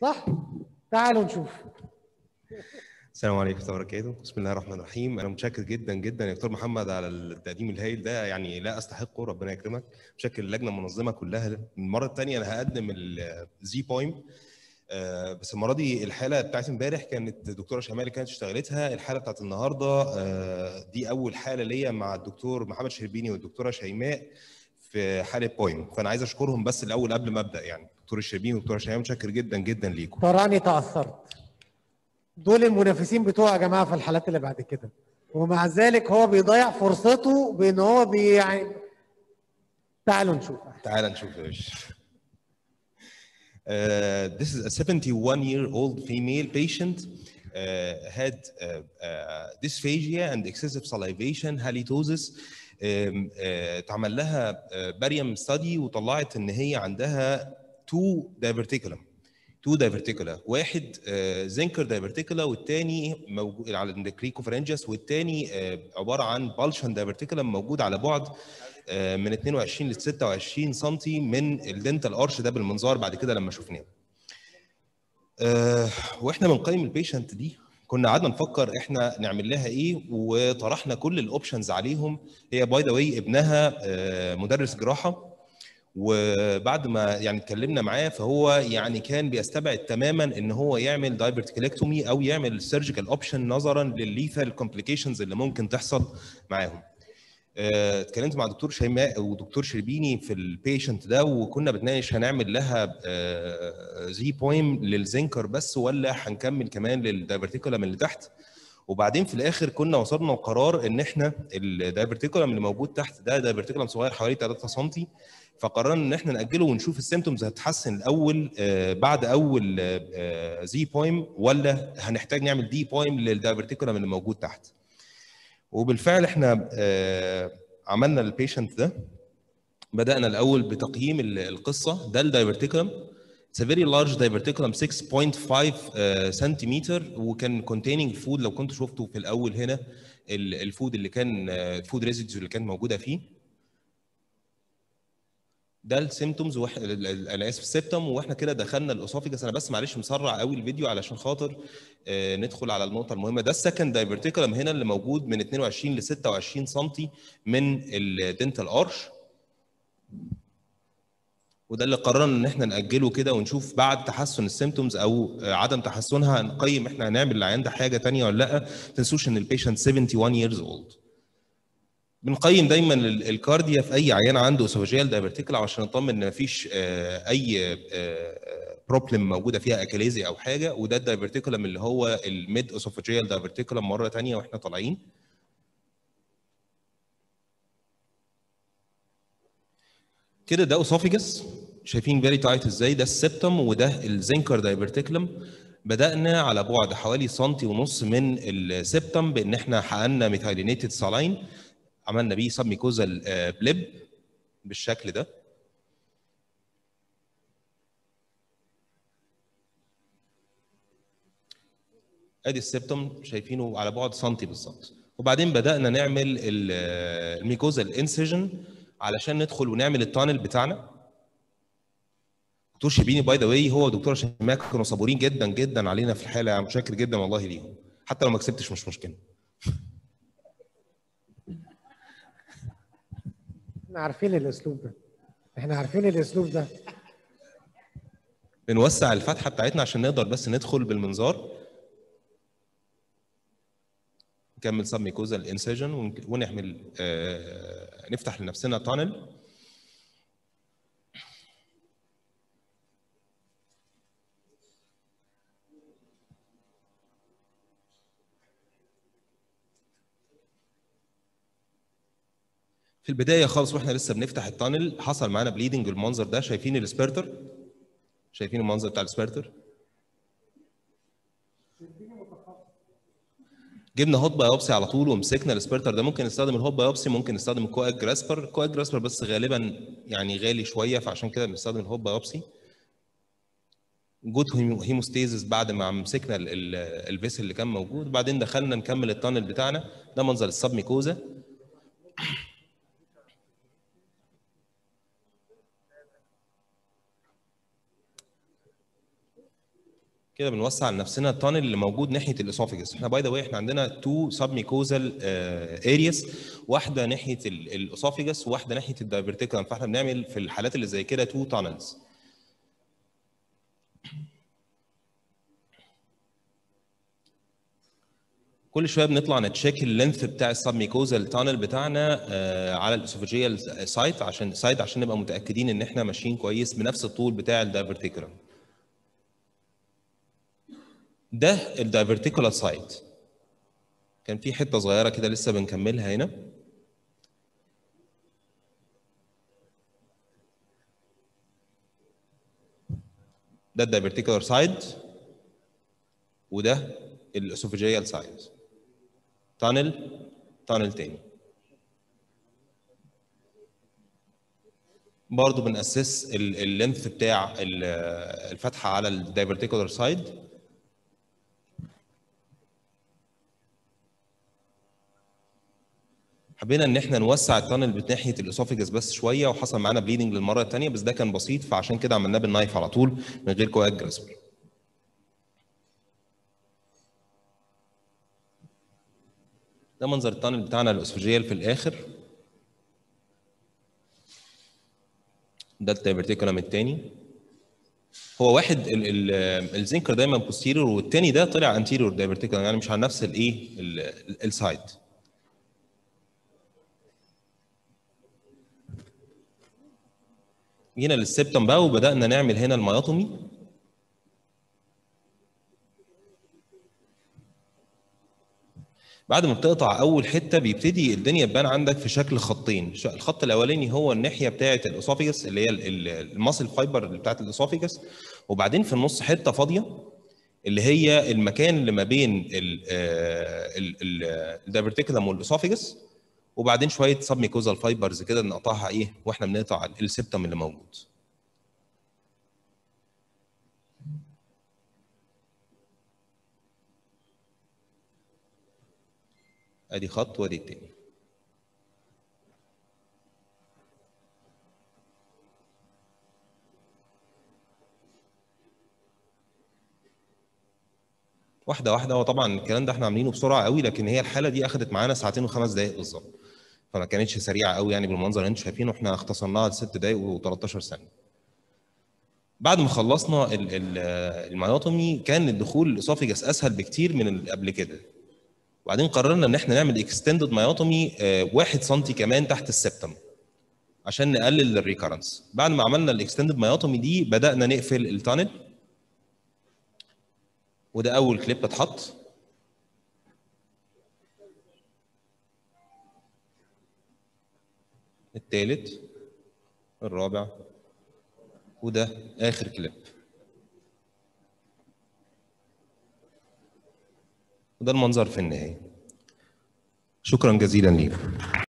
صح تعالوا نشوف السلام عليكم ورحمه الله وبركاته بسم الله الرحمن الرحيم انا متشكر جدا جدا يا دكتور محمد على التقديم الهائل ده يعني لا استحقه ربنا يكرمك متشكر اللجنه المنظمه كلها المره الثانيه انا هقدم الزي بويم آه، بس المره دي الحاله بتاعت امبارح كانت الدكتوره شيماء اللي كانت اشتغلتها الحاله بتاعت النهارده آه، دي اول حاله ليا مع الدكتور محمد شربيني والدكتوره شيماء في حاله بويم فانا عايز اشكرهم بس الاول قبل ما ابدا يعني دكتور الشربيني والدكتوره شيماء متشكر جدا جدا ليكم تراني تاثرت دول المنافسين بتوعه يا جماعه في الحالات اللي بعد كده ومع ذلك هو بيضيع فرصته بان هو بي يعني تعالوا نشوف تعال نشوف يا باشا Uh, this is a 71 year old female patient uh, had uh, uh, dysphagia and excessive salivation halitosis um, uh, اتعمل لها باريوم ستادي وطلعت ان هي عندها تو diverticulum تو diverticula واحد زنكر diverticula والتاني موجود على الكريكوفرنجس والتاني عباره عن بالشن diverticulum موجود على بعد من 22 ل 26 سم من الدنتال ارش ده بالمنظار بعد كده لما شفناه. واحنا بنقيم البيشنت دي كنا قعدنا نفكر احنا نعمل لها ايه وطرحنا كل الاوبشنز عليهم هي باي ذا واي ابنها مدرس جراحه وبعد ما يعني اتكلمنا معاه فهو يعني كان بيستبعد تماما ان هو يعمل دايفرتيكلكتومي او يعمل سيرجيكال اوبشن نظرا للليثال كومبليكيشنز اللي ممكن تحصل معاهم. اتكلمت مع دكتور شيماء ودكتور شربيني في البيشنت ده وكنا بنتناقش هنعمل لها زي بويم للزنكر بس ولا هنكمل كمان للدايفرتيكولم اللي تحت وبعدين في الاخر كنا وصلنا لقرار ان احنا الدايفرتيكولم اللي موجود تحت ده دايفرتيكولم صغير حوالي 3 سم فقررنا ان احنا ناجله ونشوف السيمتومز هتتحسن الاول بعد اول زي بويم ولا هنحتاج نعمل دي بويم للدايفرتيكولم اللي موجود تحت وبالفعل احنا عملنا البيشنت ده بدانا الاول بتقييم القصه ده الدايفرتيكولم It's a very large diverticulum 6.5 سنتيمتر وكان containing فود لو كنت شفته في الاول هنا الفود اللي كان الفود ريزيدز اللي كانت موجوده فيه ده السيمتومز وح... انا اسف السيبتم واحنا كده دخلنا الاسوفيجاس انا بس معلش مسرع قوي الفيديو علشان خاطر آه ندخل على النقطه المهمه ده السكند دايفرتيكولم هنا اللي موجود من 22 ل 26 سم من الدنتال ارش وده اللي قررنا ان احنا ناجله كده ونشوف بعد تحسن السيمتومز او عدم تحسنها نقيم احنا هنعمل للعيان ده حاجه ثانيه ولا لا ما تنسوش ان البيشنت 71 years old بنقيم دايما الكارديا في اي عيان عنده اسوفاجيال دايفرتيكل عشان نطمن ان مفيش اي بروبلم موجوده فيها اكاليزي او حاجه وده الدايفرتيكولم اللي هو الميد اسوفاجيال دايفرتيكولم مره ثانيه واحنا طالعين كده ده اسوفيجس شايفين فيري تايت ازاي ده السبتم وده الزنكر دايفرتيكولم بدانا على بعد حوالي سنتي ونص من السبتم بان احنا حققنا ميثايلينيتد سالاين عملنا بيه سب ميكوزال بليب بالشكل ده ادي السبتم شايفينه على بعد سنتي بالظبط وبعدين بدانا نعمل الميكوزال انسيجن علشان ندخل ونعمل التانل بتاعنا دكتور شبيني باي ذا واي هو ودكتوره شيماء كانوا صبورين جدا جدا علينا في الحاله متشكر جدا والله ليهم حتى لو ما كسبتش مش مشكله احنا عارفين الاسلوب ده احنا عارفين الاسلوب ده بنوسع الفتحه بتاعتنا عشان نقدر بس ندخل بالمنظار نكمل سب ميكوزال انسيجن ونعمل آه نفتح لنفسنا تانل في البدايه خالص واحنا لسه بنفتح التانل حصل معانا بليدنج بالمنظر ده شايفين السبيرتر شايفين المنظر بتاع السبيرتر جبنا هوت بايوبسي على طول ومسكنا السبيرتر ده ممكن نستخدم الهوت بايوبسي ممكن نستخدم الكواك جراسبر الكواك جراسبر بس غالبا يعني غالي شويه فعشان كده بنستخدم الهوت بايوبسي وجود هيموستيزس بعد ما مسكنا الفيسل اللي كان موجود وبعدين دخلنا نكمل التانل بتاعنا ده منظر السب ميكوزا كده بنوسع لنفسنا التانل اللي موجود ناحيه الاسوفيجس احنا باي ذا واي احنا عندنا تو سب ميكوزال ارياس واحده ناحيه الاسوفيجس وواحده ناحيه الدايفرتيكولم فاحنا بنعمل في الحالات اللي زي كده تو تانلز كل شويه بنطلع نتشيك اللينث بتاع السب ميكوزال تانل بتاعنا آه، على الاسوفيجيال سايت عشان سايت عشان نبقى متاكدين ان احنا ماشيين كويس بنفس الطول بتاع الدايفرتيكولم ده الدايفرتيكولار سايت كان في حته صغيره كده لسه بنكملها هنا ده الدايفرتيكولار سايد وده الاسوفيجيال سايد تانل تانل تاني برضه بنأسس اللينث بتاع ال- الفتحه على الدايفرتيكولار سايد حبينا ان احنا نوسع التانل بناحيه الاسوفيجس بس شويه وحصل معانا بليدنج للمره الثانيه بس ده كان بسيط فعشان كده عملناه بالنايف على طول من غير كواك جراسبر ده منظر التانل بتاعنا الاسوفيجيال في الاخر ده الدايفرتيكولم الثاني هو واحد ال- ال- الزنكر دايما بوستيريور والتاني ده طلع انتيريور دايفرتيكولم يعني مش على نفس الايه السايد جينا للسبتم بقى وبدانا نعمل هنا الميوتومي بعد ما بتقطع اول حته بيبتدي الدنيا تبان عندك في شكل خطين ش- الخط الاولاني هو الناحيه بتاعه الاسوفيجس اللي هي الماسل فايبر اللي بتاعه الاسوفيجس وبعدين في النص حته فاضيه اللي هي المكان اللي ما بين الدايفرتيكولم والاسوفيجس وبعدين شويه سب ميكوزال فايبرز كده نقطعها ايه واحنا بنقطع السبتم اللي موجود ادي خط وادي التاني واحده واحده هو طبعا الكلام ده احنا عاملينه بسرعه قوي لكن هي الحاله دي اخذت معانا ساعتين وخمس دقائق بالظبط فما كانتش سريعه قوي يعني بالمنظر اللي انتم شايفينه احنا اختصرناها لست دقائق و13 ثانيه بعد ما خلصنا ال- ال- الميوتومي كان الدخول الاسوفيجاس اسهل بكتير من اللي قبل كده وبعدين قررنا ان احنا نعمل اكستندد ميوتومي 1 سم كمان تحت السبتم عشان نقلل الريكرنس بعد ما عملنا الاكستندد ميوتومي دي بدانا نقفل التانل وده اول كليب اتحط الثالث الرابع وده اخر كليب وده المنظر في النهايه شكرا جزيلا ليكم